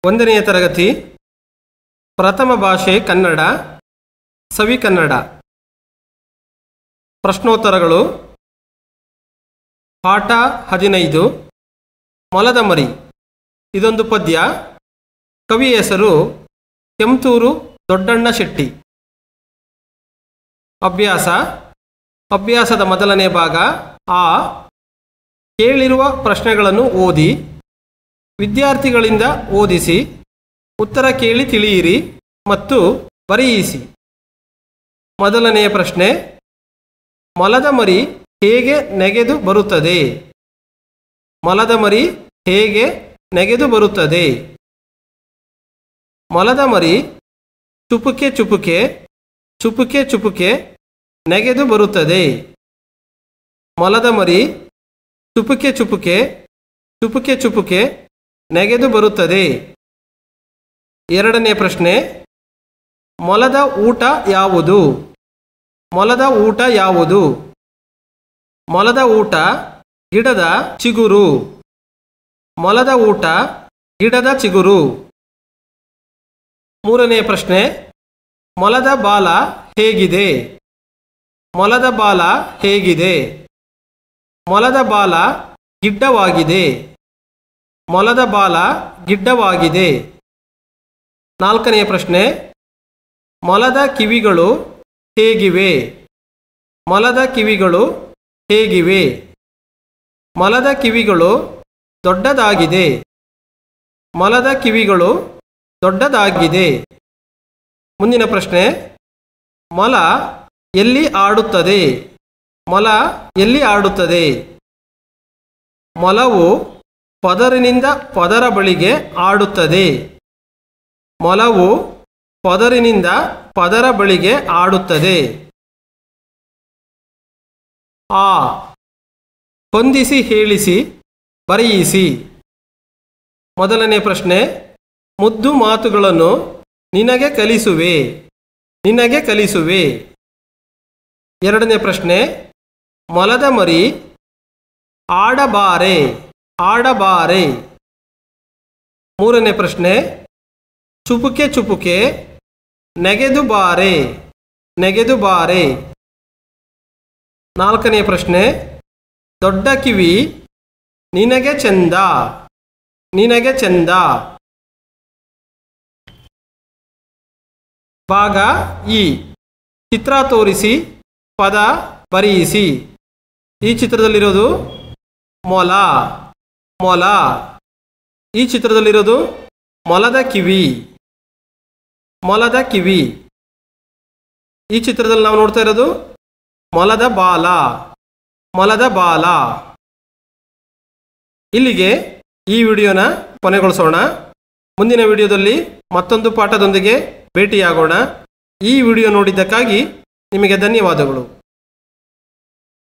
ಒಂದನೆಯ ತರಗತಿ ಪ್ರಥಮ ಭಾಷೆ ಕನ್ನಡ ಸವಿ ಕನ್ನಡ ಪ್ರಶ್ನೋತ್ತರಗಳು ಪಾಠ ಹದಿನೈದು ಮೊಲದ ಮರಿ ಇದೊಂದು ಪದ್ಯ ಕವಿ ಹೆಸರು ಕೆಂತೂರು ದೊಡ್ಡಣ್ಣ ಶೆಟ್ಟಿ ಅಭ್ಯಾಸ ಅಭ್ಯಾಸದ ಮೊದಲನೇ ಭಾಗ ಆ ಕೇಳಿರುವ ಪ್ರಶ್ನೆಗಳನ್ನು ಓದಿ ವಿದ್ಯಾರ್ಥಿಗಳಿಂದ ಓದಿಸಿ ಉತ್ತರ ಕೇಳಿ ತಿಳಿಯಿರಿ ಮತ್ತು ಬರೆಯಿಸಿ ಮೊದಲನೆಯ ಪ್ರಶ್ನೆ ಮೊಲದ ಮರಿ ಹೇಗೆ ನೆಗೆದು ಬರುತ್ತದೆ ಮೊಲದ ಮರಿ ಹೇಗೆ ನೆಗೆದು ಬರುತ್ತದೆ ಮೊಲದ ಮರಿ ಚುಪುಕೆ ಚುಪುಕೆ ಚುಪುಕೆ ಚುಪುಕೆ ನೆಗೆದು ಬರುತ್ತದೆ ಮೊಲದ ಮರಿ ಚುಪುಕೆ ಚುಪುಕೆ ಚುಪುಕೆ ಚುಪುಕೆ ನೆಗೆದು ಬರುತ್ತದೆ ಎರಡನೇ ಪ್ರಶ್ನೆ ಮೊಲದ ಊಟ ಯಾವುದು ಮೊಲದ ಊಟ ಯಾವುದು ಮೊಲದ ಊಟ ಗಿಡದ ಚಿಗುರು ಮೊಲದ ಊಟ ಗಿಡದ ಚಿಗುರು ಮೂರನೇ ಪ್ರಶ್ನೆ ಮೊಲದ ಬಾಲ ಹೇಗಿದೆ ಮೊಲದ ಬಾಲ ಹೇಗಿದೆ ಮೊಲದ ಬಾಲ ಗಿಡ್ಡವಾಗಿದೆ ಮೊಲದ ಬಾಲ ಗಿಡ್ಡವಾಗಿದೆ ನಾಲ್ಕನೆಯ ಪ್ರಶ್ನೆ ಮೊಲದ ಕಿವಿಗಳು ಹೇಗಿವೆ ಮೊಲದ ಕಿವಿಗಳು ಹೇಗಿವೆ ಮೊಲದ ಕಿವಿಗಳು ದೊಡ್ಡದಾಗಿದೆ ಮೊಲದ ಕಿವಿಗಳು ದೊಡ್ಡದಾಗಿದೆ ಮುಂದಿನ ಪ್ರಶ್ನೆ ಮೊಲ ಎಲ್ಲಿ ಆಡುತ್ತದೆ ಮೊಲ ಎಲ್ಲಿ ಆಡುತ್ತದೆ ಮೊಲವು ಪದರಿನಿಂದ ಪದರ ಬಳಿಗೆ ಆಡುತ್ತದೆ ಮೊಲವು ಪದರಿನಿಂದ ಪದರ ಬಳಿಗೆ ಆಡುತ್ತದೆ ಆ ಹೊಂದಿಸಿ ಹೇಳಿಸಿ ಬರೆಯಿಸಿ ಮೊದಲನೇ ಪ್ರಶ್ನೆ ಮುದ್ದು ಮಾತುಗಳನ್ನು ನಿನಗೆ ಕಲಿಸುವೆ ನಿನಗೆ ಕಲಿಸುವೆ ಎರಡನೇ ಪ್ರಶ್ನೆ ಮೊಲದ ಮರಿ ಆಡಬಾರೆ ಆಡಬಾರೆ ಮೂರನೇ ಪ್ರಶ್ನೆ ಚುಪುಕೆ ಚುಪುಕೆ ನೆಗೆದು ಬಾರೆ ನೆಗೆದು ಬಾರೆ ನಾಲ್ಕನೇ ಪ್ರಶ್ನೆ ದೊಡ್ಡ ಕಿವಿ ನಿನಗೆ ಚೆಂದ ನಿನಗೆ ಚೆಂದ ಭಾಗ ಇ ಚಿತ್ರ ತೋರಿಸಿ ಪದ ಬರೆಯಿಸಿ ಈ ಚಿತ್ರದಲ್ಲಿರೋದು ಮೊಲ ಮೊಲ ಈ ಚಿತ್ರದಲ್ಲಿರೋದು ಮೊಲದ ಕಿವಿ ಮೊಲದ ಕಿವಿ ಈ ಚಿತ್ರದಲ್ಲಿ ನಾವು ನೋಡ್ತಾ ಇರೋದು ಮೊಲದ ಬಾಲ ಮೊಲದ ಬಾಲ ಇಲ್ಲಿಗೆ ಈ ವಿಡಿಯೋನ ಕೊನೆಗೊಳಿಸೋಣ ಮುಂದಿನ ವಿಡಿಯೋದಲ್ಲಿ ಮತ್ತೊಂದು ಪಾಠದೊಂದಿಗೆ ಭೇಟಿಯಾಗೋಣ ಈ ವಿಡಿಯೋ ನೋಡಿದ್ದಕ್ಕಾಗಿ ನಿಮಗೆ ಧನ್ಯವಾದಗಳು